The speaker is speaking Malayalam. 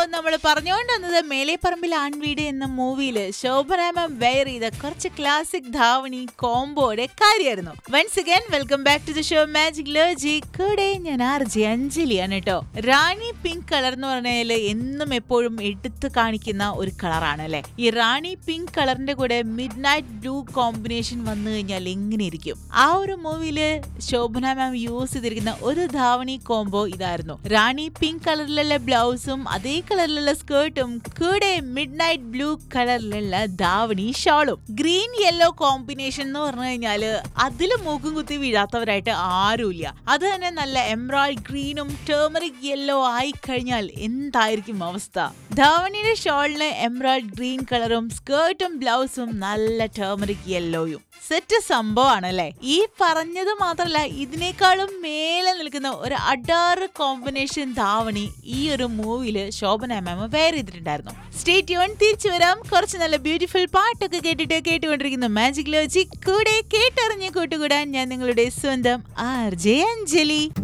നമ്മൾ പറഞ്ഞുകൊണ്ട് വന്നത് മേലെപ്പറമ്പിൽ ആൺവീട് എന്ന മൂവിയില് ശോഭനാമം വെയർ ചെയ്ത കുറച്ച് ക്ലാസിക് ധാവണി കോംബോയുടെ കാര്യമായിരുന്നു once again welcome back to the show magic ലോജി കൂടെ ഞാൻ ആർ ജെ അഞ്ജലിയാണ് കേട്ടോ റാണി പിങ്ക് കളർ എന്ന് പറഞ്ഞാല് എന്നും എപ്പോഴും എടുത്തു കാണിക്കുന്ന ഒരു കളറാണ് അല്ലെ ഈ റാണി പിങ്ക് കളറിന്റെ കൂടെ മിഡ് നൈറ്റ് ബ്ലൂ കോമ്പിനേഷൻ വന്നു കഴിഞ്ഞാൽ എങ്ങനെ ഇരിക്കും ആ ഒരു മൂവിയില് ശോഭന മാം യൂസ് ചെയ്തിരിക്കുന്ന ഒരു ധാവണി കോംബോ ഇതായിരുന്നു റാണി പിങ്ക് കളറിലുള്ള ബ്ലൗസും അതേ കളറിലുള്ള സ്കേർട്ടും കൂടെ മിഡ് നൈറ്റ് ബ്ലൂ കളറിലുള്ള ധാവണി ഷാളും ഗ്രീൻ യെല്ലോ കോമ്പിനേഷൻ എന്ന് പറഞ്ഞു കഴിഞ്ഞാല് അതില് മൂക്കും കുത്തി വീഴാത്തവരായിട്ട് ആരുമില്ല അത് തന്നെ നല്ല എംബ്രോയിഡ് ഗ്രീനും ടേമറിക് യെല്ലോ ആയി കഴിഞ്ഞാൽ എന്തായിരിക്കും അവസ്ഥ ധാവണിയുടെ ഷോളിന് എംബ്രോയിഡ് ഗ്രീൻ കളറും സ്കേർട്ടും ബ്ലൗസും നല്ല ടേമറിക് യെല്ലോയും സെറ്റ് സംഭവമാണ് അല്ലെ ഈ പറഞ്ഞത് മാത്രല്ല ഇതിനേക്കാളും മേലെ നിൽക്കുന്ന ഒരു അഡാറ് കോമ്പിനേഷൻ ധാവണി ഈ ഒരു മൂവില് ശോഭന മാം വെയർ ചെയ്തിട്ടുണ്ടായിരുന്നു സ്റ്റേറ്റ് യോൺ തിരിച്ചു വരാം കുറച്ച് നല്ല ബ്യൂട്ടിഫുൾ പാട്ടൊക്കെ കേട്ടിട്ട് കേട്ടുകൊണ്ടിരിക്കുന്ന മാജിക് ലോജി കൂടെ കേട്ടറിഞ്ഞ് കൂട്ടുകൂടാൻ ഞാൻ നിങ്ങളുടെ സ്വന്തം ആർ ജെ അഞ്ജലി